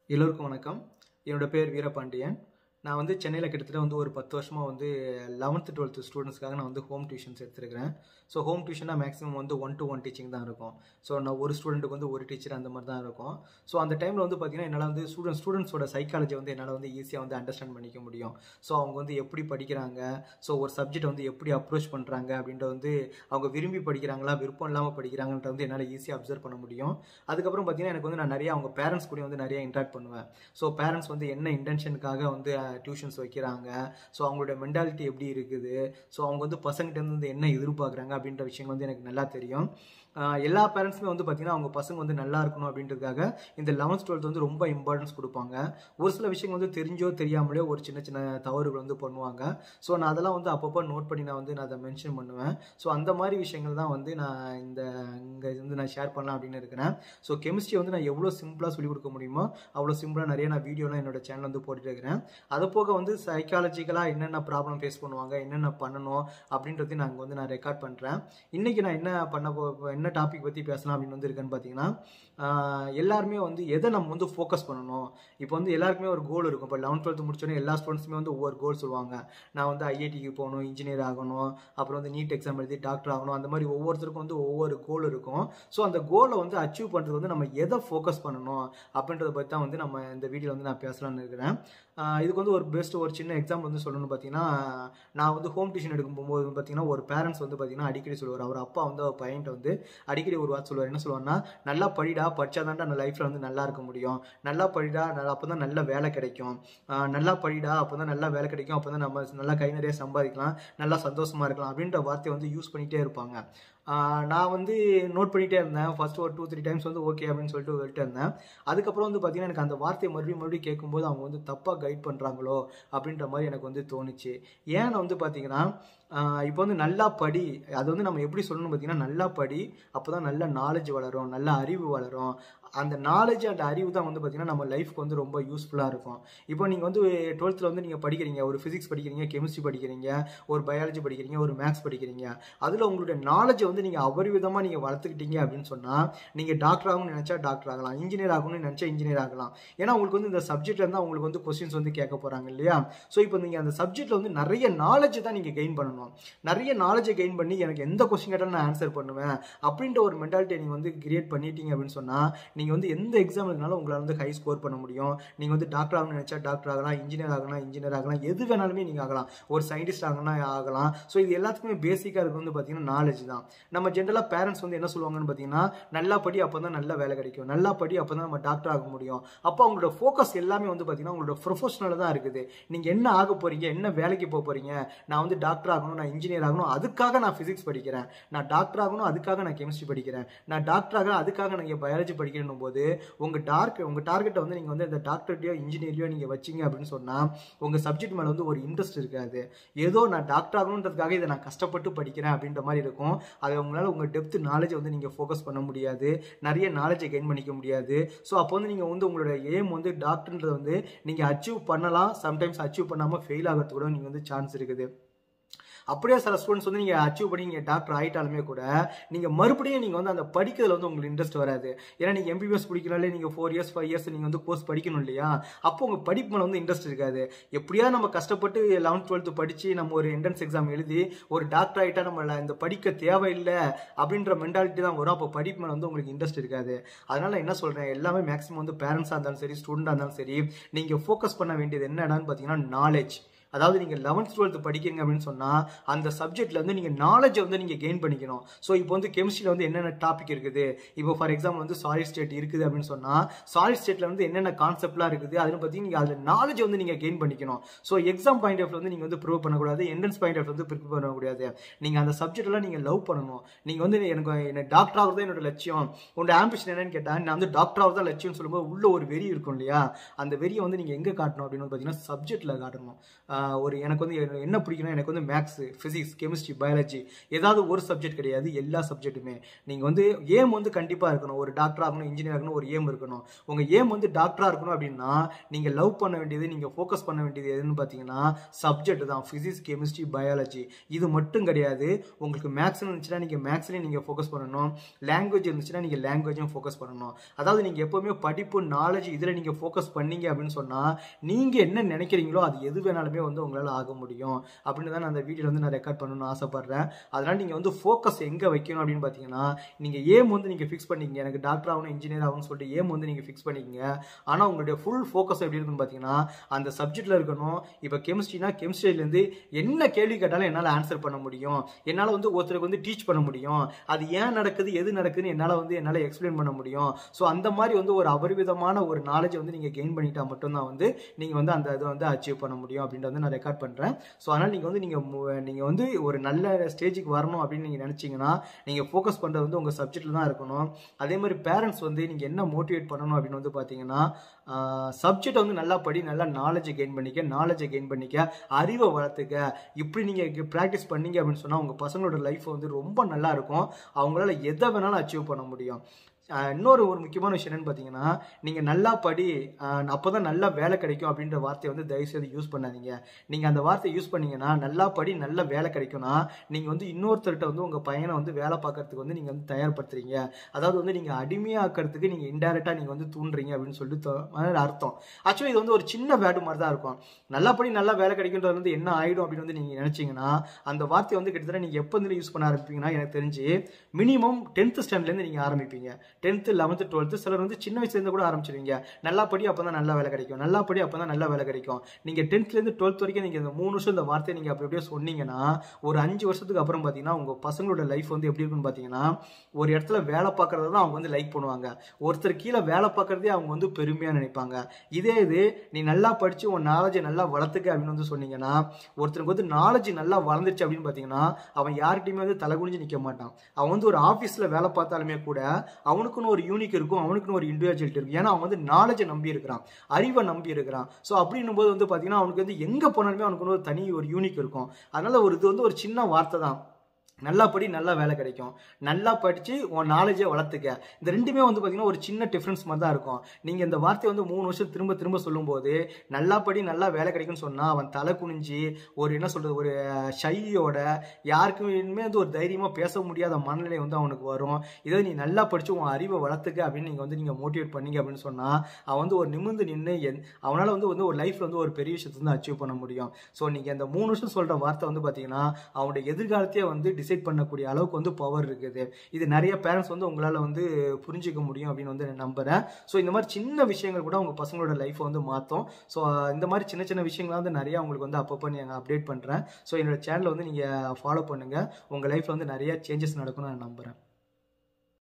எல்லோருக்கும் வணக்கம் என்னோட பேர் வீரபாண்டியன் நான் வந்து சென்னையில் கிட்டத்தட்ட வந்து ஒரு பத்து வருஷமாக வந்து லெவன்த்து டுவெல்த்து ஸ்டூடெண்ட்ஸ்க்காக நான் வந்து ஹோம் டியூஷன்ஸ் எடுத்துருக்கிறேன் ஸோ ஹோம் டியூஷனாக மேக்ஸிமம் வந்து ஒன் டு ஒன் டீச்சிங் தான் இருக்கும் ஸோ நான் ஒரு ஸ்டூடெண்ட்டுக்கு வந்து ஒரு டீச்சர் அந்த மாதிரி தான் இருக்கும் ஸோ அந்த டைமில் வந்து பார்த்தீங்கன்னா என்னால் வந்து ஸ்டூடெண்ட் ஸ்டூடெண்ட்ஸோட சைக்காலஜி வந்து என்னால் வந்து ஈஸியாக வந்து அண்டர்ஸ்டாண்ட் பண்ணிக்க முடியும் ஸோ அவங்க வந்து எப்படி படிக்கிறாங்க ஸோ ஒரு சப்ஜெக்ட் வந்து எப்படி அப்ரோச் பண்ணுறாங்க அப்படின்ற வந்து அவங்க விரும்பி படிக்கிறாங்களா விருப்பம் இல்லாமல் படிக்கிறாங்கன்ற வந்து என்னால் ஈஸியாக அப்சர்வ் பண்ண முடியும் அதுக்கப்புறம் பார்த்தீங்கன்னா எனக்கு வந்து நான் நிறைய அவங்க பேரண்ட்ஸ் கூட வந்து நிறைய இன்ட்ராக்ட் பண்ணுவேன் ஸோ பேரண்ட்ஸ் வந்து என்ன இன்டென்ஷனுக்காக வந்து டியூஷன்ஸ் வைக்கிறாங்க ஸோ அவங்களோட மென்டாலிட்டி எப்படி இருக்குது ஸோ அவங்க வந்து பசங்கிட்ட வந்து என்ன எதிர்பார்க்குறாங்க அப்படின்ற விஷயங்கள் வந்து எனக்கு நல்லா தெரியும் ஆஹ் எல்லா பேரண்ட்ஸுமே வந்து பார்த்தீங்கன்னா அவங்க பசங்க வந்து நல்லா இருக்கணும் அப்படின்றதுக்காக இந்த லெவன்த் டுவெல்த் வந்து ரொம்ப இம்பார்ட்டன்ஸ் கொடுப்பாங்க ஒரு சில விஷயங்கள் வந்து தெரிஞ்சோ தெரியாமலே ஒரு சின்ன சின்ன தவறுகள் வந்து பண்ணுவாங்க ஸோ நான் அதெல்லாம் வந்து அப்பப்போ நோட் பண்ணி நான் வந்து நான் அதை மென்ஷன் பண்ணுவேன் ஸோ அந்த மாதிரி விஷயங்கள் தான் வந்து நான் இந்த இங்கே வந்து நான் ஷேர் பண்ணலாம் அப்படின்னு இருக்கிறேன் ஸோ கெமிஸ்ட்ரி வந்து நான் எவ்வளோ சிம்பிளாக சொல்லிக் கொடுக்க முடியுமோ அவ்வளோ சிம்பிளாக நிறைய நான் வீடியோலாம் என்னோட சேனல் வந்து போட்டுட்டு இருக்கிறேன் அது போக வந்து சைக்காலஜிக்கலாக என்னென்ன ப்ராப்ளம் ஃபேஸ் பண்ணுவாங்க என்னென்ன பண்ணணும் அப்படின்றதையும் நான் இங்கே வந்து நான் ரெக்கார்ட் பண்ணுறேன் இன்றைக்கி நான் என்ன பண்ண போ என்ன டாபிக் பற்றி பேசலாம் அப்படின்னு வந்து இருக்கேன்னு பார்த்தீங்கன்னா ஆஹ் எல்லாருமே வந்து எதை நம்ம வந்து ஃபோக்கஸ் பண்ணணும் இப்போ வந்து எல்லாருக்குமே ஒரு கோல் இருக்கும் இப்போ லெவன்த் டுவெல்த் முடிச்சோடனே எல்லா ஸ்டூடெண்ட்ஸுமே வந்து ஒவ்வொரு கோல் சொல்லுவாங்க நான் வந்து ஐஐடிக்கு போகணும் இன்ஜினியர் ஆகணும் அப்புறம் வந்து நீட் எக்ஸாம் எழுதி டாக்டர் ஆகணும் அந்த மாதிரி ஒவ்வொருத்தருக்கும் வந்து ஒவ்வொரு கோல் இருக்கும் ஸோ அந்த கோலை வந்து அச்சீவ் பண்ணுறது வந்து நம்ம எதை ஃபோக்கஸ் பண்ணணும் அப்படின்றத பற்றி தான் வந்து நம்ம இந்த வீடியோவில் வந்து நான் பேசலாம்னு இருக்கிறேன் ஆஹ் இதுக்கு வந்து ஒரு பெஸ்ட் ஒரு சின்ன எக்ஸாம்பிள் வந்து சொல்லணும்னு பார்த்தீங்கன்னா நான் வந்து ஹோம் டியூஷன் எடுக்கும் போகும்போது வந்து பார்த்தீங்கன்னா ஒரு பேரண்ட்ஸ் வந்து பார்த்தீங்கன்னா அடிக்கடி சொல்லுவார் அவர் அப்பா வந்து அவர் பையன்ட்ட வந்து அடிக்கடி ஒரு வார்த்தை சொல்லுவார் என்ன சொல்லுவார்னா நல்லா படிடா படிச்சாதான்டா அந்த லைஃப்பில் வந்து நல்லா இருக்க முடியும் நல்லா படிடா அப்போ தான் நல்ல வேலை கிடைக்கும் ஆஹ் நல்லா படிடா அப்போ தான் நல்லா வேலை கிடைக்கும் அப்போ தான் நம்ம நல்லா கை நிறைய சம்பாதிக்கலாம் நல்லா சந்தோஷமா இருக்கலாம் அப்படின்ற வார்த்தையை வந்து யூஸ் பண்ணிகிட்டே இருப்பாங்க ஆஹ் நான் வந்து நோட் பண்ணிகிட்டே இருந்தேன் ஃபர்ஸ்ட் ஒரு டூ த்ரீ டைம்ஸ் வந்து ஓகே அப்படின்னு சொல்லிட்டு விட்டு இருந்தேன் அதுக்கப்புறம் வந்து பார்த்தீங்கன்னா எனக்கு அந்த வார்த்தையை மறுபடியும் மறுபடியும் கேட்கும்போது அவங்க வந்து தப்பாக கைட் பண்ணுறாங்களோ அப்படின்ற மாதிரி எனக்கு வந்து தோணுச்சு ஏன்னு வந்து பார்த்தீங்கன்னா ஆஹ் இப்போ வந்து நல்லா படி அது வந்து நம்ம எப்படி சொல்லணும்னு பார்த்தீங்கன்னா நல்லா படி அப்போ தான் நல்ல நாலேஜ் வளரும் நல்ல அறிவு வளரும் அந்த நாலேஜ் அண்ட் அறிவு தான் வந்து பார்த்தீங்கன்னா நம்ம லைஃப்க்கு வந்து ரொம்ப யூஸ்ஃபுல்லாக இருக்கும் இப்போ நீங்கள் வந்து டுவெல்த்தில் வந்து நீங்கள் படிக்கிறீங்க ஒரு ஃபிசிக்ஸ் படிக்கிறீங்க கெமிஸ்ட்ரி படிக்கிறீங்க ஒரு பயாலஜி படிக்கிறீங்க ஒரு மேக்ஸ் படிக்கிறீங்க அதில் உங்களுடைய நாலேஜை வந்து நீங்கள் அபரிவிதமாக நீங்கள் வளர்த்துக்கிட்டீங்க அப்படின்னு சொன்னால் நீங்கள் டாக்டர் ஆகணும்னு நினச்சா டாக்டர் ஆகலாம் இன்ஜினியர் ஆகணும்னு நினச்சா இன்ஜினியர் ஆகலாம் ஏன்னா உங்களுக்கு வந்து இந்த சப்ஜெக்ட்ல இருந்தால் உங்களுக்கு வந்து கொஸ்டின்ஸ் வந்து கேட்க போகிறாங்க இல்லையா ஸோ இப்போ நீங்கள் அந்த சப்ஜெக்ட்டில் வந்து நிறைய நாலேஜ் தான் நீங்கள் கெயின் பண்ணணும் நிறைய நாலேஜை கெயின் பண்ணி எனக்கு எந்த கொஸ்டின் கேட்டாலும் நான் ஆன்சர் பண்ணுவேன் அப்படின்ற ஒரு மென்டாலிட்டியை நீங்கள் வந்து கிரியேட் பண்ணிட்டீங்க அப்படின்னு சொன்னால் நீங்கள் வந்து எந்த எக்ஸாம் இருந்தாலும் உங்களால் வந்து ஹை ஸ்கோர் பண்ண முடியும் நீங்கள் வந்து டாக்டர் ஆகணும்னு நினச்சா டாக்டர் ஆகலாம் இன்ஜினியர் ஆகலாம் இன்ஜினியர் ஆகலாம் எது வேணாலுமே நீங்கள் ஆகலாம் ஒரு சயின்டிஸ்ட் ஆகணும்னா ஆகலாம் ஸோ இது எல்லாத்துக்குமே பேசிக்காக இருக்கு வந்து பார்த்தீங்கன்னா நாலேஜ் தான் நம்ம ஜென்ரலாக பேரண்ட்ஸ் வந்து என்ன சொல்லுவாங்கன்னு பார்த்தீங்கன்னா நல்லா படி அப்போ தான் நல்ல வேலை கிடைக்கும் நல்லா படி அப்போ தான் நம்ம டாக்டர் ஆக முடியும் அப்போ அவங்களோட ஃபோக்கஸ் எல்லாமே வந்து பார்த்தீங்கன்னா உங்களோட ப்ரொஃபஷனல் தான் இருக்குது நீங்கள் என்ன ஆக போறீங்க என்ன வேலைக்கு போக போறீங்க நான் வந்து டாக்டர் ஆகணும் நான் இன்ஜினியர் ஆகணும் அதுக்காக நான் ஃபிசிக்ஸ் படிக்கிறேன் நான் டாக்டர் ஆகணும் அதுக்காக நான் கெமிஸ்ட்ரி படிக்கிறேன் நான் டாக்டர் ஆக அதுக்காக நான் பயாலஜி படிக்கணும் போது உங்கள் டார்க் உங்கள் டார்கெட்டை வந்து நீங்கள் வந்து இந்த டாக்டர்லையோ இன்ஜினியரையோ நீங்கள் வச்சீங்க அப்படின்னு சொன்னால் உங்கள் சப்ஜெக்ட் மேலே வந்து ஒரு இன்ட்ரெஸ்ட் இருக்காது ஏதோ நான் டாக்டர் ஆகணுன்றதுக்காக இதை நான் கஷ்டப்பட்டு படிக்கிறேன் அப்படின்ற மாதிரி இருக்கும் அதை உங்களால் உங்கள் டெப்த் நாலேஜை வந்து நீங்கள் ஃபோக்கஸ் பண்ண முடியாது நிறைய நாலேஜை கெயின் பண்ணிக்க முடியாது ஸோ அப்போ வந்து நீங்கள் வந்து உங்களோட எய்ம் வந்து டாக்டர்ன்றது வந்து நீங்கள் அச்சீவ் பண்ணலாம் சம்டைம்ஸ் அச்சீவ் பண்ணாமல் ஃபெயில் ஆகிறதுக்கு கூட நீங்கள் வந்து சான்ஸ் இருக்குது அப்படியே சில ஸ்டூடெண்ட்ஸ் வந்து நீங்கள் அச்சீவ் பண்ணி நீங்கள் டாக்டர் ஆகிட்டாலுமே கூட நீங்கள் மறுபடியும் நீங்கள் வந்து அந்த படிக்கிறதுல வந்து உங்களுக்கு இன்ட்ரெஸ்ட் வராது ஏன்னா நீங்கள் எம்பிபிஎஸ் படிக்கனாலே நீங்கள் ஃபோர் இயர்ஸ் ஃபைவ் இயர்ஸ் நீங்கள் வந்து கோர்ஸ் படிக்கணும் இல்லையா அப்போ உங்கள் படிப்பு மேலே வந்து இன்ட்ரெஸ்ட் இருக்காது எப்படியாவது நம்ம கஷ்டப்பட்டு லெவன்த் டுவெல்த்து படித்து நம்ம ஒரு என்ட்ரன்ஸ் எக்ஸாம் எழுதி ஒரு டாக்டர் ஆகிட்டா நம்ம இந்த படிக்க தேவையில்லை அப்படின்ற மென்டாலிட்டி தான் வரும் அப்போ படிப்பு மேலே வந்து உங்களுக்கு இன்ட்ரெஸ்ட் இருக்காது அதனால என்ன சொல்கிறேன் எல்லாமே மேக்ஸிமம் வந்து பேரண்ட்ஸாக இருந்தாலும் சரி ஸ்டூடெண்டாக இருந்தாலும் சரி நீங்கள் ஃபோக்கஸ் பண்ண வேண்டியது என்னடான்னு பார்த்தீங்கன்னா நாலேஜ் அதாவது நீங்கள் லெவன்த் டுவெல்த் படிக்கிறீங்க அப்படின்னு சொன்னால் அந்த சப்ஜெக்ட்ல வந்து நீங்கள் நாலேஜை வந்து நீங்கள் கெயின் பண்ணிக்கணும் ஸோ இப்போ வந்து கெமிஸ்ட்ரியில் வந்து என்னென்ன டாபிக் இருக்குது இப்போ ஃபார் எக்ஸாம்பிள் வந்து சாலிட் ஸ்டேட் இருக்குது அப்படின்னு சொன்னால் சாலிட் ஸ்டேட்டில் வந்து என்னென்ன கான்செப்ட்லாம் இருக்குது அதை பற்றி நீங்கள் அதில் நாலேஜ் வந்து நீங்கள் கெயின் பண்ணிக்கணும் ஸோ எக்ஸாம் பாயிண்ட் ஆஃப் வந்து நீங்கள் வந்து ப்ரூவ் பண்ணக்கூடாது என்ட்ரன்ஸ் பாயிண்ட் ஆஃப் வந்து ப்ரிப்பேர் பண்ணக்கூடாது நீங்கள் அந்த சப்ஜெக்ட்லாம் நீங்கள் லவ் பண்ணணும் நீங்கள் வந்து எனக்கு என்ன டாக்டர் ஆகிறது என்னோட லட்சியம் உங்களோட ஆம்பிஷன் என்னன்னு கேட்டால் நான் வந்து டாக்டர் ஆகிறது லட்சியம் சொல்லும்போது உள்ள ஒரு வெறி இருக்கும் இல்லையா அந்த வெறியை வந்து நீங்கள் எங்கே காட்டணும் அப்படின்னு பார்த்தீங்கன்னா சப்ஜெக்ட்டில் காட்டணும் ஆஹ், ஒரு எனக்கு வந்து என்ன- என்ன பிடிக்கும்னா எனக்கு வந்து மேக்ஸ் ஃபிசிக்ஸ் கெமிஸ்ட்ரி பயாலஜி ஏதாவது ஒரு சப்ஜெக்ட் கிடையாது எல்லா சப்ஜெக்ட்டுமே நீங்கள் வந்து ஏம் வந்து கண்டிப்பாக இருக்கணும் ஒரு டாக்டர் ஆகணும் இன்ஜினியர் ஆகணும் ஒரு ஏம் இருக்கணும் உங்கள் ஏம் வந்து டாக்டராக இருக்கணும் அப்படின்னா நீங்கள் லவ் பண்ண வேண்டியது நீங்கள் ஃபோக்கஸ் பண்ண வேண்டியது எதுன்னு பார்த்தீங்கன்னா சப்ஜெக்ட் தான் ஃபிசிக்ஸ் கெமிஸ்ட்ரி பயாலஜி இது மட்டும் கிடையாது உங்களுக்கு மேக்ஸ் இருந்துச்சுன்னா நீங்கள் மேக்ஸ்லேயும் நீங்கள் ஃபோக்கஸ் பண்ணணும் லாங்குவேஜ் இருந்துச்சுன்னா நீங்கள் லாங்குவேஜும் ஃபோக்கஸ் பண்ணணும் அதாவது நீங்கள் எப்போவுமே படிப்பு நாலேஜ் இதில் நீங்கள் ஃபோக்கஸ் பண்ணீங்க அப்படின்னு சொன்னால் நீங்கள் என்ன நினைக்கிறீங்களோ அது எது வேணாலுமே வந்து உங்களால் ஆக முடியும் அப்படின்னு தான் நான் அந்த வீடியோவில் வந்து நான் ரெக்கார்ட் பண்ணணும்னு ஆசைப்பட்றேன் அதனால் நீங்கள் வந்து ஃபோக்கஸ் எங்கே வைக்கணும் அப்படின்னு பார்த்தீங்கன்னா நீங்கள் ஏம் வந்து நீங்கள் ஃபிக்ஸ் பண்ணிக்கங்க எனக்கு டாக்டர் ஆகணும் இன்ஜினியர் ஆகணும்னு சொல்லிட்டு ஏம் வந்து நீங்கள் ஃபிக்ஸ் பண்ணிக்கங்க ஆனால் உங்களுடைய ஃபுல் ஃபோக்கஸ் எப்படி இருக்குன்னு பார்த்தீங்கன்னா அந்த சப்ஜெக்ட்டில் இருக்கணும் இப்போ கெமிஸ்ட்ரினா கெமிஸ்ட்ரியிலேருந்து என்ன கேள்வி கேட்டாலும் என்னால் ஆன்சர் பண்ண முடியும் என்னால் வந்து ஒருத்தருக்கு வந்து டீச் பண்ண முடியும் அது ஏன் நடக்குது எது நடக்குதுன்னு என்னால் வந்து என்னால் எக்ஸ்பிளைன் பண்ண முடியும் ஸோ அந்த மாதிரி வந்து ஒரு அபரிவிதமான ஒரு நாலேஜ் வந்து நீங்கள் கெயின் பண்ணிட்டா மட்டும்தான் வந்து நீங்கள் வந்து அந்த இதை வந்து அச்சீவ் பண்ண முடியும் அப்படின்றத வந்து நான் ரெக்கார்ட் பண்ணுறேன் ஸோ அதனால் நீங்கள் வந்து நீங்கள் நீங்கள் வந்து ஒரு நல்ல ஸ்டேஜுக்கு வரணும் அப்படின்னு நீங்கள் நினச்சிங்கன்னா நீங்கள் ஃபோக்கஸ் பண்ணுறது வந்து உங்கள் சப்ஜெக்டில் தான் இருக்கணும் அதே மாதிரி பேரண்ட்ஸ் வந்து நீங்கள் என்ன மோட்டிவேட் பண்ணணும் அப்படின்னு வந்து பார்த்தீங்கன்னா சப்ஜெக்ட் வந்து நல்லா படி நல்லா நாலேஜை கெயின் பண்ணிக்க நாலேஜை கெயின் பண்ணிக்க அறிவை வளர்த்துக்க இப்படி நீங்கள் ப்ராக்டிஸ் பண்ணீங்க அப்படின்னு சொன்னால் உங்கள் பசங்களோட லைஃப் வந்து ரொம்ப நல்லா இருக்கும் அவங்களால எதை வேணாலும் அச்சீவ் பண்ண முடியும் ஆஹ் இன்னொரு ஒரு முக்கியமான விஷயம் என்னன்னு பார்த்தீங்கன்னா நீங்கள் நல்லா படி அப்போ தான் நல்லா வேலை கிடைக்கும் அப்படின்ற வார்த்தையை வந்து தயவுசெய்து யூஸ் பண்ணாதீங்க நீங்கள் அந்த வார்த்தையை யூஸ் பண்ணீங்கன்னா நல்லா படி நல்ல வேலை கிடைக்கும்னா நீங்கள் வந்து இன்னொருத்தர்கிட்ட வந்து உங்கள் பையனை வந்து வேலை பார்க்கறதுக்கு வந்து நீங்கள் வந்து தயார்படுத்துறீங்க அதாவது வந்து நீங்கள் அடிமையாக்கிறதுக்கு நீங்கள் இன்டெரக்டாக நீங்கள் வந்து தூண்டுறீங்க அப்படின்னு சொல்லிட்டு தொ- அதாவது அர்த்தம் ஆக்சுவலி இது வந்து ஒரு சின்ன வேர்டு மாதிரி தான் இருக்கும் நல்லா படி நல்லா வேலை கிடைக்குன்றது வந்து என்ன ஆகிடும் அப்படின்னு வந்து நீங்கள் நினச்சிங்கன்னா அந்த வார்த்தையை வந்து கிட்டத்தட்ட நீங்கள் எப்போ இருந்து யூஸ் பண்ண ஆரம்பிப்பீங்கன்னா எனக்கு தெரிஞ்சு மினிமம் டென்த் ஸ்டாண்டர்ட்லேருந்து நீங்கள் ஆரம்பிப்பீங்க டென்த்து லெவன்த்து டுவெல்த்து சிலர் வந்து சின்ன வயசுலேருந்து கூட ஆரம்பிச்சிருவீங்க நல்லா படி அப்போ தான் நல்ல வேலை கிடைக்கும் நல்லா படி அப்போ தான் நல்ல வேலை கிடைக்கும் நீங்கள் டென்த்லேருந்து டுவெல்த் வரைக்கும் நீங்கள் இந்த மூணு வருஷம் இந்த வார்த்தையை நீங்கள் அப்படி அப்படியே சொன்னீங்கன்னா ஒரு அஞ்சு வருஷத்துக்கு அப்புறம் பார்த்தீங்கன்னா உங்கள் பசங்களோட லைஃப் வந்து எப்படி இருக்குன்னு பார்த்தீங்கன்னா ஒரு இடத்துல வேலை பார்க்கறத தான் அவங்க வந்து லைக் பண்ணுவாங்க ஒருத்தர் கீழே வேலை பார்க்கறதே அவங்க வந்து பெருமையாக நினைப்பாங்க இதே இது நீ நல்லா படித்து உன் நாலேஜை நல்லா வளர்த்துக்க அப்படின்னு வந்து சொன்னீங்கன்னா ஒருத்தருக்கு வந்து நாலேஜ் நல்லா வளர்ந்துச்சு அப்படின்னு பார்த்தீங்கன்னா அவன் யார்கிட்டயுமே வந்து தலை குனிஞ்சு நிற்க மாட்டான் அவன் வந்து ஒரு ஆஃபீஸில் வேலை பார்த்தாலுமே கூட அவனுக்குன்னு ஒரு யூனிக் இருக்கும் அவனுக்குன்னு ஒரு இண்டிவிஜுவலிட்டி இருக்கும் ஏன்னா அவன் வந்து நாலேஜை நம்பி இருக்கிறான் அறிவை நம்பி இருக்கிறான் ஸோ அப்படின்னும் போது வந்து பார்த்தீங்கன்னா அவனுக்கு வந்து எங்கே போனாலுமே அவனுக்கு வந்து ஒரு தனி ஒரு யூனிக் இருக்கும் அதனால ஒரு இது வந்து ஒரு சின்ன வார்த்தை தான் நல்லா படி நல்லா வேலை கிடைக்கும் நல்லா படித்து உன் நாலேஜை வளர்த்துக்க இந்த ரெண்டுமே வந்து பார்த்தீங்கன்னா ஒரு சின்ன டிஃப்ரென்ஸ் மாதிரி தான் இருக்கும் நீங்கள் இந்த வார்த்தையை வந்து மூணு வருஷம் திரும்ப திரும்ப சொல்லும்போது நல்லா படி நல்லா வேலை கிடைக்கும்னு சொன்னால் அவன் தலை குனிஞ்சு ஒரு என்ன சொல்கிறது ஒரு ஷையோட யாருக்குமே வந்து ஒரு தைரியமாக பேச முடியாத மனநிலை வந்து அவனுக்கு வரும் இதை நீ நல்லா படித்து உன் அறிவை வளர்த்துக்க அப்படின்னு நீங்கள் வந்து நீங்கள் மோட்டிவேட் பண்ணீங்க அப்படின்னு சொன்னால் அவன் வந்து ஒரு நிமிர்ந்து நின்று என் அவனால் வந்து வந்து ஒரு லைஃப்பில் வந்து ஒரு பெரிய விஷயத்தை வந்து அச்சீவ் பண்ண முடியும் ஸோ நீங்கள் இந்த மூணு வருஷம் சொல்கிற வார்த்தை வந்து பார்த்தீங்கன்னா அவனுடைய எதிர்காலத்தையே வந்து டிசைட் பண்ணக்கூடிய அளவுக்கு வந்து பவர் இருக்குது இது நிறைய பேரண்ட்ஸ் வந்து உங்களால் வந்து புரிஞ்சுக்க முடியும் அப்படின்னு வந்து நான் நம்புகிறேன் ஸோ இந்த மாதிரி சின்ன விஷயங்கள் கூட உங்கள் பசங்களோட லைஃப்பை வந்து மாற்றும் ஸோ இந்த மாதிரி சின்ன சின்ன விஷயங்கள் வந்து நிறையா உங்களுக்கு வந்து அப்பப்போ நீங்கள் அப்டேட் பண்ணுறேன் ஸோ என்னோட சேனலை வந்து நீங்கள் ஃபாலோ பண்ணுங்கள் உங்கள் லைஃப்பில் வந்து நிறைய சேஞ்சஸ் நடக்கும்னு நான் நம்புகிறேன்